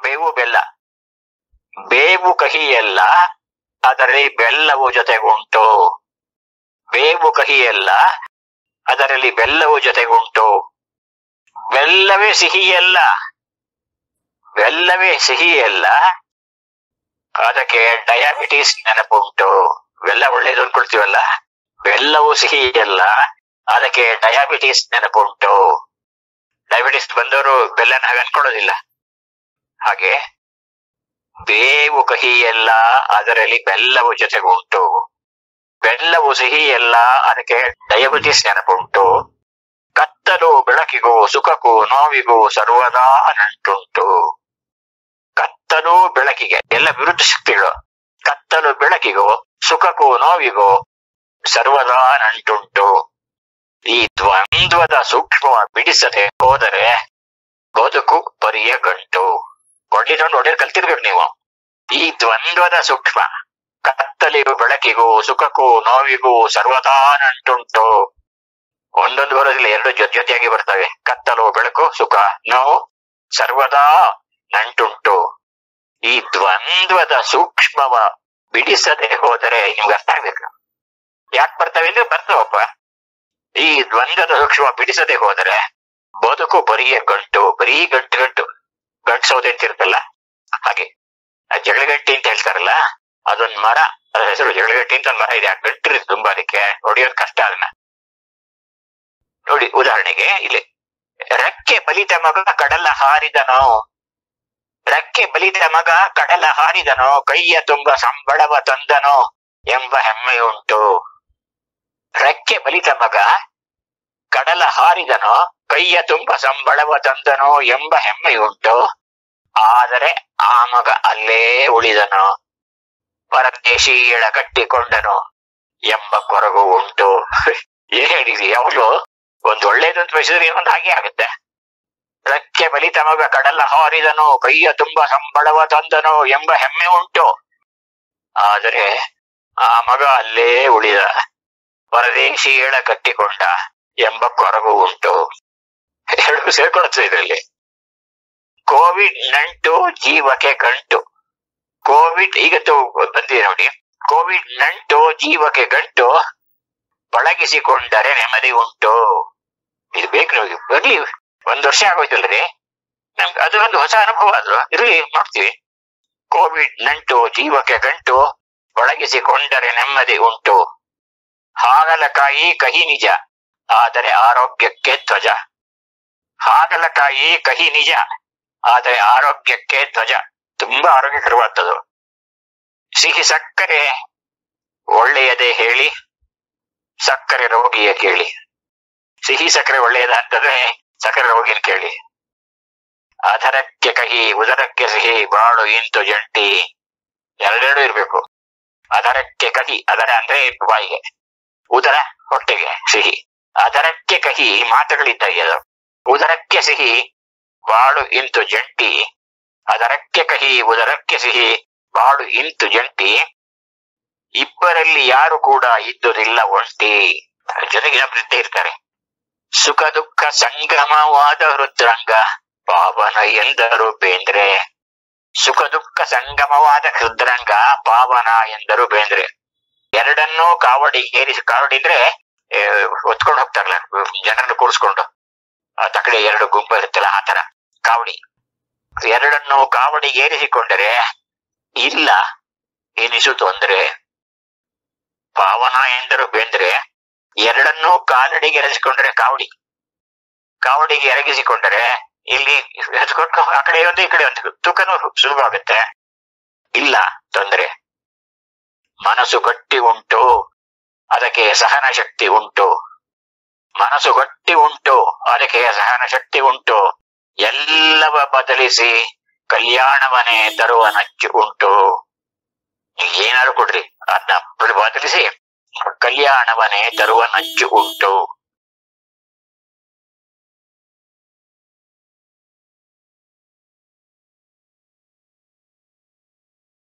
ಬೇವು ಬೆಲ್ಲ ಬೇವು ಕಹಿಯಲ್ಲ ಅದರಲ್ಲಿ ಬೆಲ್ಲವು ಜೊತೆಗುಂಟು ಬೇವು ಕಹಿಯಲ್ಲ ಅದರಲ್ಲಿ ಬೆಲ್ಲವು ಜೊತೆಗುಂಟು ಬೆಲ್ಲವೇ ಸಿಹಿಯಲ್ಲ ಬೆಲ್ಲವೇ ಸಿಹಿಯಲ್ಲ ಅದಕ್ಕೆ ಡಯಾಬಿಟಿಸ್ ನೆನಪುಂಟು ಬೆಲ್ಲ ಒಳ್ಳೇದು ಅನ್ಕೊಳ್ತೀವಲ್ಲ ಬೆಲ್ಲವು ಸಿಹಿಯಲ್ಲ ಅದಕ್ಕೆ ಡಯಾಬಿಟಿಸ್ ನೆನಪುಂಟು ಡಯಾಬಿಟಿಸ್ ಬಂದವರು ಬೆಲ್ಲನ ಹಾಗೆ ಅನ್ಕೊಳ್ಳೋದಿಲ್ಲ ಹಾಗೆ ಬೇವು ಕಹಿಯಲ್ಲ ಅದರಲ್ಲಿ ಬೆಲ್ಲವು ಜೊತೆಗುಂಟು ಬೆಲ್ಲವು ಸಿಹಿಯಲ್ಲ ಅದಕ್ಕೆ ಡಯಾಬಿಟಿಸ್ ನೆನಪುಂಟು ಕತ್ತಲು ಬೆಳಕಿಗೂ ಸುಖಕ್ಕೂ ನೋವಿಗೂ ಸರ್ವದಾ ನಂಟುಂಟು ಕತ್ತಲು ಬೆಳಕಿಗೆ ಎಲ್ಲ ವಿರುದ್ಧ ಶಕ್ತಿಗಳು ಕತ್ತಲು ಬೆಳಕಿಗೂ ಸುಖಕ್ಕೂ ನೋವಿಗೂ ಸರ್ವದಾ ನಂಟುಂಟು ಈ ದ್ವಂದ್ವದ ಸೂಕ್ಷ್ಮ ಬಿಡಿಸದೆ ಹೋದರೆ ಬದುಕು ಪರಿಯ ಗಂಟು ಕೊಂಡಿಕೊಂಡು ಹೊಡೆದು ಕಲ್ತಿರ್ಬೇಕು ನೀವು ಈ ದ್ವಂದ್ವದ ಸೂಕ್ಷ್ಮ ಕತ್ತಲಿಗೂ ಬೆಳಕಿಗೂ ಸುಖಕ್ಕೂ ನೋವಿಗೂ ಸರ್ವದಾ ನಂಟುಂಟು ಒಂದೊಂದು ಬರೋದಿಲ್ಲ ಎರಡು ಜೊತೆ ಜೊತೆಯಾಗಿ ಬರ್ತವೆ ಕತ್ತಲು ಬೆಳಕು ಸುಖ ನೋವು ಸರ್ವದಾ ನಂಟುಂಟು ಈ ದ್ವಂದ್ವದ ಸೂಕ್ಷ್ಮವ ಬಿಡಿಸದೆ ಹೋದರೆ ನಿಮ್ಗೆ ಅರ್ಥ ಆಗ್ಬೇಕು ಯಾಕೆ ಬರ್ತವೆ ಅಂದ್ರೆ ಬರ್ತಾವಪ್ಪ ಈ ದ್ವಂದ್ವದ ಸೂಕ್ಷ್ಮ ಬಿಡಿಸದೆ ಹೋದರೆ ಬದುಕು ಬರಿಯ ಗಂಟು ಬರೀ ಗಂಟು ಗಂಟು ಗಂಟು ಸೌದೆ ಅಂತಿರ್ತಲ್ಲ ಹಾಗೆ ಆ ಜಗಳಗಟ್ಟಿ ಅಂತ ಹೇಳ್ತಾರಲ್ಲ ಅದೊಂದ್ ಮರ ಅದ್ರ ಹೆಸರು ಜಗಳಗಟ್ಟಿ ಅಂತ ಒಂದ್ ಮರ ಇದೆ ಆ ಗಂಟಿರುತ್ತೆ ತುಂಬಾ ಅದಕ್ಕೆ ಹೊಡೆಯೋದು ಕಷ್ಟ ಅದನ್ನ ನೋಡಿ ಉದಾಹರಣೆಗೆ ಇಲ್ಲಿ ರೆಕ್ಕೆ ಬಲಿತ ಮಗ ಕಡಲ ಹಾರಿದನೋ ರೆಕ್ಕೆ ಬಲಿತ ಮಗ ಕಡಲ ಹಾರಿದನೋ ಕೈಯ ತುಂಬ ಸಂಬಳವ ತಂದನೋ ಎಂಬ ಹೆಮ್ಮೆಯುಂಟು ರೆಕ್ಕೆ ಬಲಿತ ಮಗ ಕಡಲ ಹಾರಿದನೋ ಕೈಯ ತುಂಬ ಸಂಬಳವ ತಂದನೋ ಎಂಬ ಹೆಮ್ಮೆಯುಂಟು ಆದರೆ ಆ ಮಗ ಅಲ್ಲೇ ಉಳಿದನು ಪರದೇಶೀಯಳ ಕಟ್ಟಿಕೊಂಡನು ಎಂಬ ಕೊರಗು ಉಂಟು ಏನ್ ಹೇಳಿದಿ ಅವಳು ಒಂದ್ ಒಳ್ಳೇದಂತ ಬಯಸಿದ್ರೆ ಇನ್ನೊಂದು ಹಾಗೆ ಆಗುತ್ತೆ ರೆಕ್ಕೆ ಬಲಿತ ಮಗ ಕಡಲ ಹಾರಿದನು ಕೈಯ ತುಂಬ ಸಂಬಳವ ತಂದನು ಎಂಬ ಹೆಮ್ಮೆ ಉಂಟು ಆದರೆ ಆ ಮಗ ಅಲ್ಲೇ ಉಳಿದ ಪರದೇಶೀಯಳ ಕಟ್ಟಿಕೊಂಡ ಎಂಬ ಕೊರಗು ಉಂಟು ಎರಡು ಸೇರ್ಕೊಳುತ್ತೆ ಇದರಲ್ಲಿ ಕೋವಿಡ್ ನಂಟು ಜೀವಕ್ಕೆ ಗಂಟು ಕೋವಿಡ್ ಈಗಂತೂ ಬಂದಿದೆ ನೋಡಿ ಕೋವಿಡ್ ನಂಟು ಜೀವಕ್ಕೆ ಗಂಟು ಪಳಗಿಸಿಕೊಂಡರೆ ನೆಮ್ಮದಿ ಉಂಟು ಇದು ಬೇಕು ನಮಗೆ ಬರ್ಲಿ ಒಂದ್ ವರ್ಷ ಆಗೋಯ್ತಲ್ರಿ ನಮ್ಗೆ ಅದು ಒಂದು ಹೊಸ ಅನುಭವ ಅದು ಇರ್ಲಿ ಮಾಡ್ತೀವಿ ಕೋವಿಡ್ ನಂಟು ಜೀವಕ್ಕೆ ಗಂಟು ಒಳಗಿಸಿಕೊಂಡರೆ ನೆಮ್ಮದಿ ಉಂಟು ಹಾಗಲಕಾಯಿ ಕಹಿ ನಿಜ ಆದರೆ ಆರೋಗ್ಯಕ್ಕೆ ಧ್ವಜ ಹಾಗಲಕಾಯಿ ಕಹಿ ನಿಜ ಆದರೆ ಆರೋಗ್ಯಕ್ಕೆ ಧ್ವಜ ತುಂಬಾ ಆರೋಗ್ಯಕರವಾದದ್ದು ಸಿಹಿ ಸಕ್ಕರೆ ಒಳ್ಳೆಯದೇ ಹೇಳಿ ಸಕ್ಕರೆ ರೋಗಿಯ ಕೇಳಿ ಸಿಹಿ ಸಕ್ಕರೆ ಒಳ್ಳೆಯದ ಅಂತಂದ್ರೆ ಸಕ್ಕರೆ ರೋಗಿನ ಕೇಳಿ ಅದರಕ್ಕೆ ಕಹಿ ಉದರಕ್ಕೆ ಸಿಹಿ ಬಾಳು ಇಂತು ಜಂಟಿ ಎರಡೆರಡು ಇರ್ಬೇಕು ಅದರಕ್ಕೆ ಕಹಿ ಅದರ ಅಂದ್ರೆ ಬಾಯಿಗೆ ಉದರ ಹೊಟ್ಟೆಗೆ ಸಿಹಿ ಅದರಕ್ಕೆ ಕಹಿ ಮಾತುಗಳಿದ್ದಾಗೆ ಅದು ಉದರಕ್ಕೆ ಸಿಹಿ ಬಾಳು ಇಂತು ಜಂಟಿ ಅದರಕ್ಕೆ ಕಹಿ ಉದರಕ್ಕೆ ಸಿಹಿ ಬಾಳು ಇಂತು ಜಂಟಿ ಇಬ್ಬರಲ್ಲಿ ಯಾರು ಕೂಡ ಇದ್ದುದಿಲ್ಲ ಒಂಟಿ ಜೊತೆಗೆ ಇನ್ನೊಬ್ಬರಿದ್ದೇ ಇರ್ತಾರೆ ಸುಖ ದುಃಖ ಸಂಗಮವಾದ ಹೃದ್ರಂಗ ಪಾವನ ಎಂದರು ಬೇಂದ್ರೆ ಸುಖ ದುಃಖ ಸಂಗಮವಾದ ಹೃದ್ರಂಗ ಪಾವನ ಎಂದರು ಬೇಂದ್ರೆ ಎರಡನ್ನೂ ಕಾವಡಿಗೇರಿಸಿ ಕಾವಡಿ ಅಂದ್ರೆ ಆ, ಹೊತ್ಕೊಂಡು ಹೋಗ್ತಾರಲ್ಲ ಜನರನ್ನು ಕೂರಿಸ್ಕೊಂಡು ಆ ತಕಡೆ ಎರಡು ಗುಂಪು ಇರುತ್ತಲ್ಲ ಆ ತರ ಕಾವಡಿ ಎರಡನ್ನು ಕಾವಡಿಗೇರಿಸಿಕೊಂಡರೆ ಇಲ್ಲ ಎನಿಸಿತು ಅಂದ್ರೆ ಪಾವನ ಎಂದರು ಬೇಂದ್ರೆ ಎರಡನ್ನೂ ಕಾಲಡಿಗೆ ಎರಗಿಸಿಕೊಂಡರೆ ಕಾವಡಿ ಕಾವಡಿಗೆ ಎರಗಿಸಿಕೊಂಡರೆ ಇಲ್ಲಿ ಎತ್ಕೊಂಡು ಆ ಕಡೆ ಒಂದು ಈ ಕಡೆ ಒಂದು ತೂಕನೂ ಸುಲಭ ಆಗುತ್ತೆ ಇಲ್ಲ ತೊಂದರೆ ಮನಸ್ಸು ಗಟ್ಟಿ ಉಂಟು ಅದಕ್ಕೆ ಸಹನ ಶಕ್ತಿ ಉಂಟು ಮನಸ್ಸು ಗಟ್ಟಿ ಉಂಟು ಅದಕ್ಕೆ ಸಹನ ಶಕ್ತಿ ಉಂಟು ಎಲ್ಲವ ಬದಲಿಸಿ ಕಲ್ಯಾಣವನ್ನೇ ತರುವ ನಚ್ಚು ಉಂಟು ಏನಾದ್ರು ಕೊಡ್ರಿ ಅದನ್ನ ಬದಲಿಸಿ ಕಲ್ಯಾಣವನ್ನೇ ತರುವ ನಚ್ಚು ಉಂಟು